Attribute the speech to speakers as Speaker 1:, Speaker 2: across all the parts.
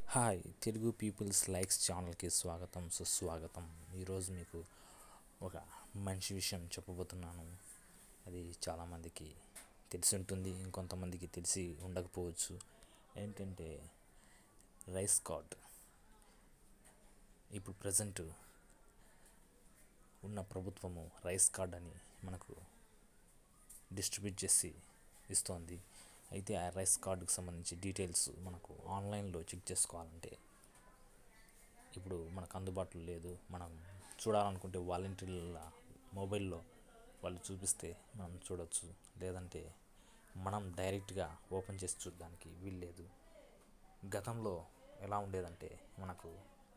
Speaker 1: hi Telugu peoples likes ఛానల్కి స్వాగతం సుస్వాగతం ఈరోజు మీకు ఒక మంచి విషయం చెప్పబోతున్నాను అది చాలామందికి తెలిసి ఉంటుంది ఇంకొంతమందికి తెలిసి ఉండకపోవచ్చు ఏంటంటే రైస్ కార్డ్ ఇప్పుడు ప్రజెంట్ ఉన్న ప్రభుత్వము రైస్ కార్డ్ అని మనకు డిస్ట్రిబ్యూట్ చేసి ఇస్తోంది అయితే ఆ రైస్ కార్డుకు సంబంధించి డీటెయిల్స్ మనకు ఆన్లైన్లో చెక్ చేసుకోవాలంటే ఇప్పుడు మనకు అందుబాటులో లేదు మనం చూడాలనుకుంటే వాలంటీర్ల మొబైల్లో వాళ్ళు చూపిస్తే మనం చూడొచ్చు లేదంటే మనం డైరెక్ట్గా ఓపెన్ చేసి చూడడానికి వీల్లేదు గతంలో ఎలా ఉండేదంటే మనకు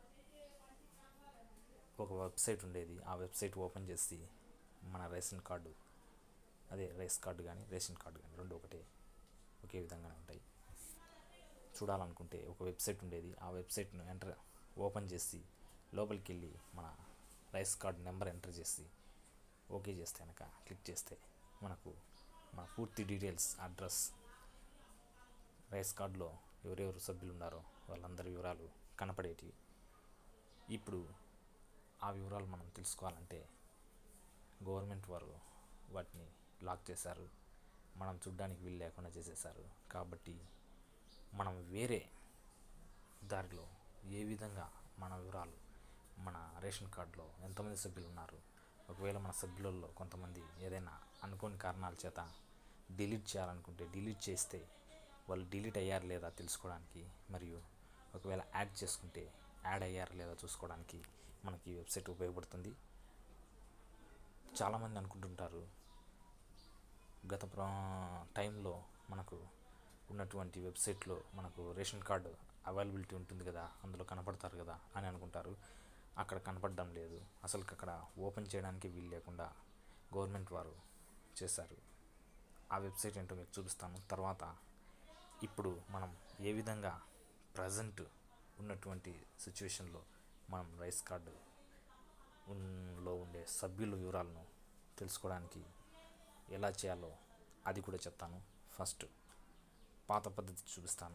Speaker 1: ఒక వెబ్సైట్ ఉండేది ఆ వెబ్సైట్ ఓపెన్ చేసి మన రేషన్ కార్డు అదే రైస్ కార్డు కానీ రేషన్ కార్డు కానీ రెండు ఒకటే ఒకే విధంగానే ఉంటాయి చూడాలనుకుంటే ఒక వెబ్సైట్ ఉండేది ఆ వెబ్సైట్ను ఎంటర్ ఓపెన్ చేసి లోపలికి వెళ్ళి మన రైస్ కార్డ్ నెంబర్ ఎంటర్ చేసి ఓకే చేస్తే కనుక క్లిక్ చేస్తే మనకు మన పూర్తి డీటెయిల్స్ అడ్రస్ రైస్ కార్డులో ఎవరెవరు సభ్యులు ఉన్నారో వాళ్ళందరి వివరాలు కనపడేటివి ఇప్పుడు ఆ వివరాలు మనం తెలుసుకోవాలంటే గవర్నమెంట్ వారు వాటిని లాక్ చేశారు మనం చూడ్డానికి వీలు లేకుండా చేసేసారు కాబట్టి మనం వేరే దారిలో ఏ విధంగా మన వివరాలు మన రేషన్ కార్డులో ఎంతమంది సభ్యులు ఉన్నారు ఒకవేళ మన సభ్యులలో కొంతమంది ఏదైనా అనుకోని కారణాల చేత డిలీట్ చేయాలనుకుంటే డిలీట్ చేస్తే వాళ్ళు డిలీట్ అయ్యారు లేదా తెలుసుకోవడానికి మరియు ఒకవేళ యాడ్ చేసుకుంటే యాడ్ అయ్యారు లేదా చూసుకోవడానికి మనకి ఈ వెబ్సైట్ ఉపయోగపడుతుంది చాలామంది అనుకుంటుంటారు గత ప్ర టైంలో మనకు ఉన్నటువంటి వెబ్సైట్లో మనకు రేషన్ కార్డు అవైలబిలిటీ ఉంటుంది కదా అందులో కనపడతారు కదా అని అనుకుంటారు అక్కడ కనపడడం లేదు అసలు అక్కడ ఓపెన్ చేయడానికి వీలు లేకుండా గవర్నమెంట్ వారు చేశారు ఆ వెబ్సైట్ ఏంటో మీకు చూపిస్తాను తర్వాత ఇప్పుడు మనం ఏ విధంగా ప్రజెంట్ ఉన్నటువంటి సిచ్యువేషన్లో మనం రైస్ కార్డు లో ఉండే సభ్యుల వివరాలను తెలుసుకోవడానికి ఎలా చేయాలో అది కూడా చెప్తాను ఫస్ట్ పాత పద్ధతి చూపిస్తాను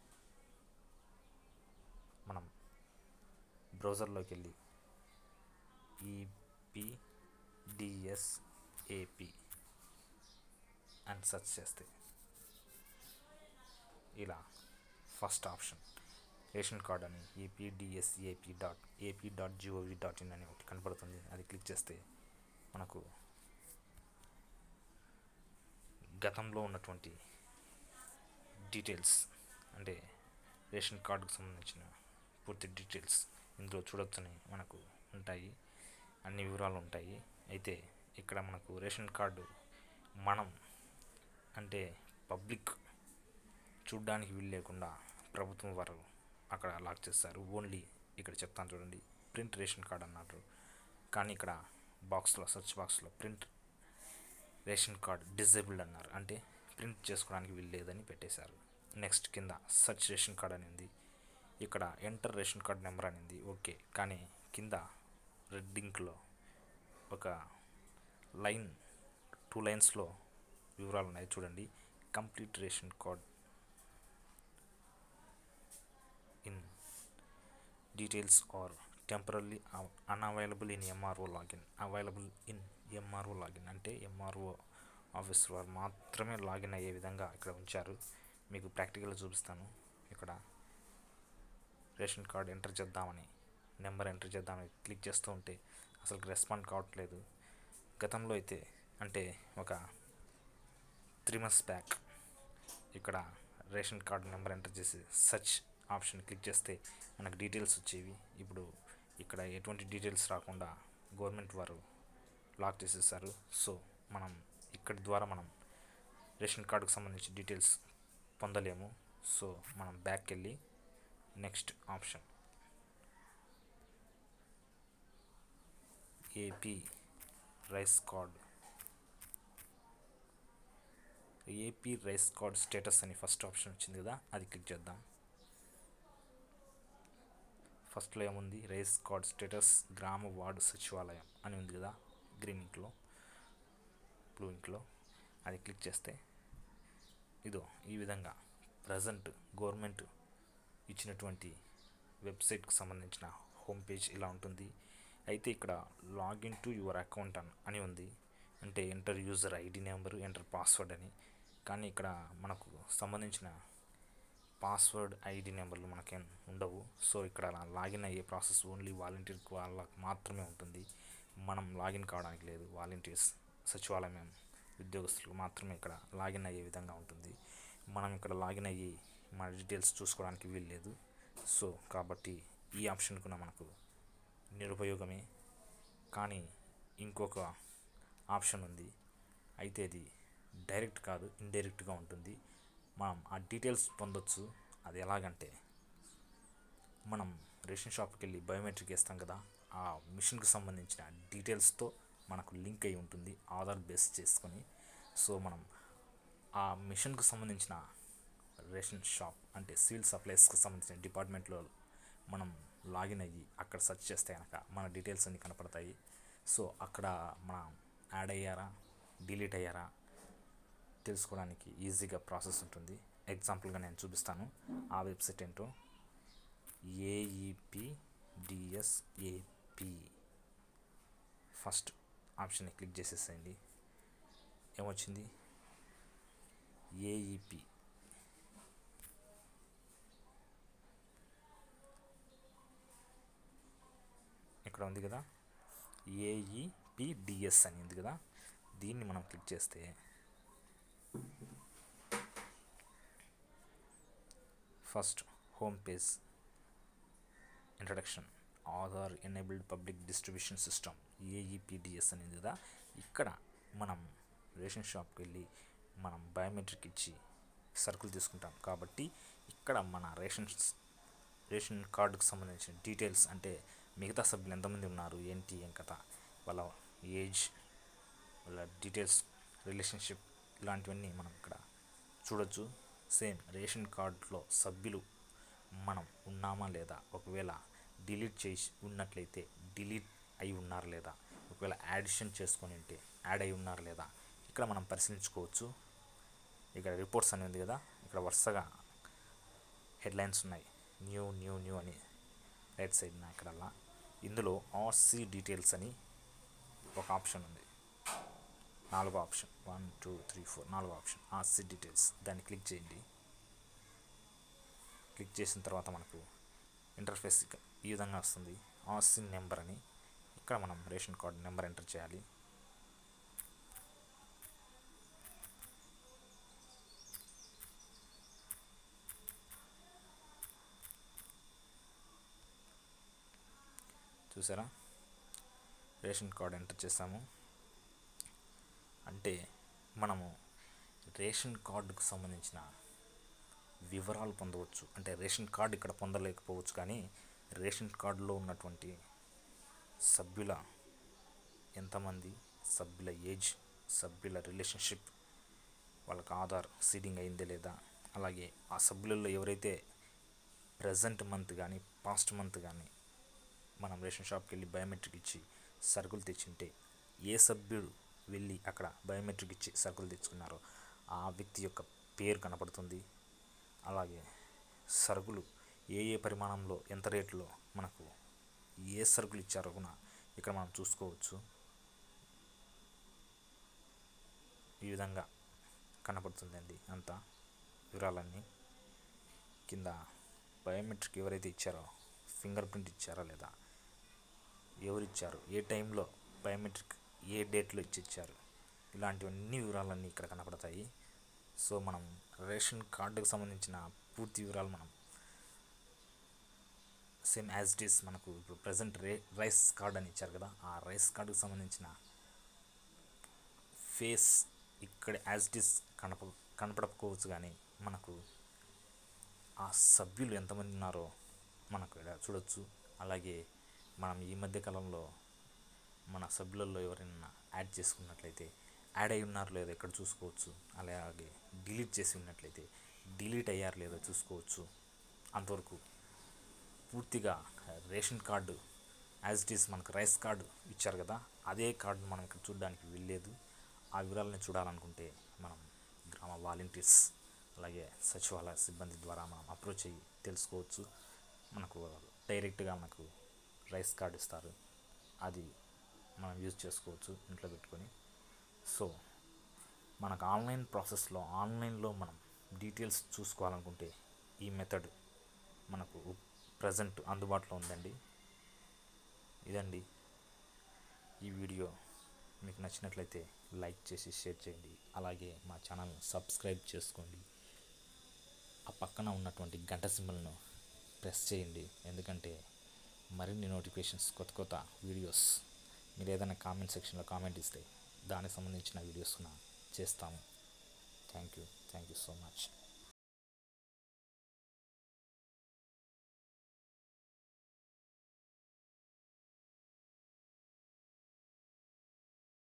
Speaker 1: మనం బ్రౌజర్లోకి వెళ్ళి ఈపీడిఎస్ఏపి అని సెర్చ్ చేస్తే ఇలా ఫస్ట్ ఆప్షన్ రేషన్ కార్డ్ అని EPDSAP dot AP dot GOV dot in అని ఒకటి కనపడుతుంది అది క్లిక్ చేస్తే మనకు గతంలో ఉన్నటువంటి డీటెయిల్స్ అంటే రేషన్ కార్డుకు సంబంధించిన పూర్తి డీటెయిల్స్ ఇందులో చూడొచ్చని మనకు ఉంటాయి అన్ని వివరాలు ఉంటాయి అయితే ఇక్కడ మనకు రేషన్ కార్డు మనం అంటే పబ్లిక్ చూడ్డానికి వీలు లేకుండా ప్రభుత్వం వారు అక్కడ లాక్ చేస్తారు ఓన్లీ ఇక్కడ చెప్తాను చూడండి ప్రింట్ రేషన్ కార్డ్ అన్నారు కానీ ఇక్కడ బాక్స్లో సెర్చ్ బాక్స్లో ప్రింట్ రేషన్ కార్డ్ డిజేబుల్డ్ అన్నారు అంటే ప్రింట్ చేసుకోవడానికి వీలు లేదని పెట్టేశారు నెక్స్ట్ కింద సర్చ్ రేషన్ కార్డ్ అనింది ఇక్కడ ఎంటర్ రేషన్ కార్డ్ నెంబర్ అనింది ఓకే కానీ కింద రెడ్ ఇంక్లో ఒక లైన్ టూ లైన్స్లో వివరాలు ఉన్నాయి చూడండి complete ration card in details are temporary unavailable in MRO login available in MRO login అంటే ఎంఆర్ఓ ఆఫీస్ వారు మాత్రమే లాగిన్ అయ్యే విధంగా ఇక్కడ ఉంచారు మీకు ప్రాక్టికల్గా చూపిస్తాను ఇక్కడ రేషన్ కార్డ్ ఎంటర్ చేద్దామని నెంబర్ ఎంటర్ చేద్దామని క్లిక్ చేస్తూ ఉంటే అసలు రెస్పాండ్ కావట్లేదు గతంలో అయితే అంటే ఒక త్రీ మంత్స్ బ్యాక్ ఇక్కడ రేషన్ కార్డ్ నెంబర్ ఎంటర్ చేసి సర్చ్ ఆప్షన్ క్లిక్ చేస్తే మనకు డీటెయిల్స్ వచ్చేవి ఇప్పుడు ఇక్కడ ఎటువంటి డీటెయిల్స్ రాకుండా గవర్నమెంట్ వారు లాక్ చేసేసారు సో మనం ఇక్కడి ద్వారా మనం రేషన్ కార్డుకు సంబంధించి డీటెయిల్స్ పొందలేము సో మనం బ్యాక్ వెళ్ళి next option AP rice card AP rice card status అని ఫస్ట్ ఆప్షన్ వచ్చింది కదా అది క్లిక్ చేద్దాం ఫస్ట్లో ఏముంది రైస్ కార్డ్ స్టేటస్ గ్రామ వార్డు సచివాలయం అని ఉంది కదా గ్రీన్ ఇంక్లో బ్లూ ఇంక్లో అది క్లిక్ చేస్తే ఇదో ఈ విధంగా ప్రజెంట్ గవర్నమెంట్ ఇచ్చినటువంటి వెబ్సైట్కి సంబంధించిన హోమ్ పేజ్ ఇలా ఉంటుంది అయితే ఇక్కడ లాగిన్ టు యువర్ అకౌంట్ అని అని ఉంది అంటే enter user ID number enter password అని కానీ ఇక్కడ మనకు సంబంధించిన పాస్వర్డ్ ఐడి నెంబర్లు మనకేం ఉండవు సో ఇక్కడ లాగిన్ అయ్యే ప్రాసెస్ ఓన్లీ వాలంటీర్ వాళ్ళకి మాత్రమే ఉంటుంది మనం లాగిన్ కావడానికి లేదు వాలంటీర్స్ సచివాలయం ఉద్యోగస్తులకు మాత్రమే ఇక్కడ లాగిన్ అయ్యే విధంగా ఉంటుంది మనం ఇక్కడ లాగిన్ అయ్యి మన డీటెయిల్స్ చూసుకోవడానికి వీలు లేదు సో కాబట్టి ఈ ఆప్షన్ కూడా మనకు నిరుపయోగమే కానీ ఇంకొక ఆప్షన్ ఉంది అయితే అది డైరెక్ట్ కాదు ఇండైరెక్ట్గా ఉంటుంది మనం ఆ డీటెయిల్స్ పొందొచ్చు అది ఎలాగంటే మనం రేషన్ షాప్కి వెళ్ళి బయోమెట్రిక్ వేస్తాం కదా ఆ మిషన్కి సంబంధించిన డీటెయిల్స్తో మనకు లింక్ అయి ఉంటుంది ఆధార్ బేస్ చేసుకొని సో మనం ఆ మిషన్కు సంబంధించిన రేషన్ షాప్ అంటే సివిల్ సప్లైస్కి సంబంధించిన డిపార్ట్మెంట్లో మనం లాగిన్ అయ్యి అక్కడ సెర్చ్ చేస్తే కనుక మన డీటెయిల్స్ అన్నీ కనపడతాయి సో అక్కడ మనం యాడ్ అయ్యారా డిలీట్ అయ్యారా తెలుసుకోవడానికి ఈజీగా ప్రాసెస్ ఉంటుంది ఎగ్జాంపుల్గా నేను చూపిస్తాను ఆ వెబ్సైట్ ఏంటో AEP DSAP first option click చేసేసేయండి ఏమొచ్చింది ఏఈపి ఇక్కడ ఉంది కదా ఏఈపిడిఎస్ అని ఉంది కదా దీన్ని మనం క్లిక్ చేస్తే first home page introduction Aadhaar enabled public distribution system AEPDS అనేది కదా ఇక్కడ మనం రేషన్ షాప్కి వెళ్ళి మనం బయోమెట్రిక్ ఇచ్చి సరుకులు తీసుకుంటాం కాబట్టి ఇక్కడ మన రేషన్ రేషన్ కార్డుకు సంబంధించిన డీటెయిల్స్ అంటే మిగతా సభ్యులు ఎంతమంది ఉన్నారు ఏంటి ఏం కథ వాళ్ళ ఏజ్ వాళ్ళ డీటెయిల్స్ రిలేషన్షిప్ ఇలాంటివన్నీ మనం ఇక్కడ చూడొచ్చు సేమ్ రేషన్ కార్డులో సభ్యులు మనం ఉన్నామా లేదా ఒకవేళ డిలీట్ చేసి ఉన్నట్లయితే డిలీట్ అయి ఉన్నారు లేదా ఒకవేళ యాడిషన్ చేసుకొని ఉంటే యాడ్ అయి ఉన్నారు లేదా ఇక్కడ మనం పరిశీలించుకోవచ్చు ఇక్కడ రిపోర్ట్స్ అని ఉంది కదా ఇక్కడ వరుసగా హెడ్లైన్స్ ఉన్నాయి న్యూ న్యూ న్యూ అని రైట్ సైడ్ ఇక్కడల్లా ఇందులో ఆర్సీ డీటెయిల్స్ అని ఒక ఆప్షన్ ఉంది నాలుగో option one two three four నాలుగో ఆప్షన్ ఆర్సీ డీటెయిల్స్ దాన్ని క్లిక్ చేయండి క్లిక్ చేసిన తర్వాత మనకు ఇంటర్ఫేస్ ఈ విధంగా వస్తుంది ఆర్సీ నెంబర్ అని ఇక్కడ మనం రేషన్ కార్డు నెంబర్ ఎంటర్ చేయాలి చూసారా రేషన్ కార్డ్ ఎంటర్ చేసాము అంటే మనము రేషన్ కార్డుకు సంబంధించిన వివరాలు పొందవచ్చు అంటే రేషన్ కార్డు ఇక్కడ పొందలేకపోవచ్చు కానీ రేషన్ కార్డులో ఉన్నటువంటి సభ్యుల ఎంతమంది సభ్యుల ఏజ్ సభ్యుల రిలేషన్షిప్ వాళ్ళకి ఆధార్ సీడింగ్ అయిందే లేదా అలాగే ఆ సభ్యులలో ఎవరైతే ప్రజెంట్ మంత్ కానీ పాస్ట్ మంత్ కానీ మనం రేషన్ షాప్కి వెళ్ళి బయోమెట్రిక్ ఇచ్చి సరుకులు తెచ్చింటే ఏ సభ్యుడు వెళ్ళి అక్కడ బయోమెట్రిక్ ఇచ్చి సరుకులు తెచ్చుకున్నారో ఆ వ్యక్తి యొక్క పేరు కనపడుతుంది అలాగే సరుకులు ఏ ఏ పరిమాణంలో ఎంత రేట్లో మనకు ఏ సరుకులు ఇచ్చారో కూడా ఇక్కడ మనం చూసుకోవచ్చు ఈ విధంగా కనపడుతుందండి అంతా వివరాలన్నీ కింద బయోమెట్రిక్ ఎవరైతే ఇచ్చారో ఫింగర్ ప్రింట్ ఇచ్చారా లేదా ఎవరు ఇచ్చారు ఏ టైంలో బయోమెట్రిక్ ఏ డేట్లో ఇచ్చి ఇచ్చారు ఇలాంటివన్నీ వివరాలన్నీ ఇక్కడ కనపడతాయి సో మనం రేషన్ కార్డుకు సంబంధించిన పూర్తి వివరాలు మనం సేమ్ యాజ్ ఇట్ ఈస్ మనకు ఇప్పుడు ప్రజెంట్ రే రైస్ కార్డ్ అని ఇచ్చారు కదా ఆ రైస్ కార్డుకు సంబంధించిన ఫేస్ ఇక్కడ యాజ్ ఇట్ ఈస్ కనప కనపడకపోవచ్చు కానీ మనకు ఆ సభ్యులు ఎంతమంది ఉన్నారో మనకు ఇక్కడ చూడొచ్చు అలాగే మనం ఈ మధ్య కాలంలో మన సభ్యులలో ఎవరైనా యాడ్ చేసుకున్నట్లయితే యాడ్ అయి ఉన్నారో లేదో ఇక్కడ చూసుకోవచ్చు అలాగే డిలీట్ చేసి ఉన్నట్లయితే డిలీట్ అయ్యారు లేదో చూసుకోవచ్చు అంతవరకు పూర్తిగా ration card as it is మనకు రైస్ కార్డు ఇచ్చారు కదా అదే కార్డు మనం ఇక్కడ చూడడానికి వెళ్ళలేదు ఆ వివరాలను చూడాలనుకుంటే మనం గ్రామ వాలంటీర్స్ అలాగే సచివాలయ సిబ్బంది ద్వారా మనం అప్రోచ్ అయ్యి తెలుసుకోవచ్చు మనకు డైరెక్ట్గా మనకు రైస్ కార్డ్ ఇస్తారు అది మనం యూజ్ చేసుకోవచ్చు ఇంట్లో పెట్టుకొని సో మనకు ఆన్లైన్ ప్రాసెస్లో ఆన్లైన్లో మనం డీటెయిల్స్ చూసుకోవాలనుకుంటే ఈ మెథడ్ మనకు ప్రజెంట్ అందుబాటులో ఉందండి ఇదండి ఈ వీడియో మీకు నచ్చినట్లయితే లైక్ చేసి షేర్ చేయండి అలాగే మా ఛానల్ని సబ్స్క్రైబ్ చేసుకోండి ఆ పక్కన ఉన్నటువంటి గంట సింబల్ను ప్రెస్ చేయండి ఎందుకంటే మరిన్ని నోటిఫికేషన్స్ కొత్త కొత్త వీడియోస్ మీరు ఏదైనా కామెంట్ సెక్షన్లో కామెంట్ ఇస్తే దానికి సంబంధించిన వీడియోస్ చేస్తాము thank you thank you so much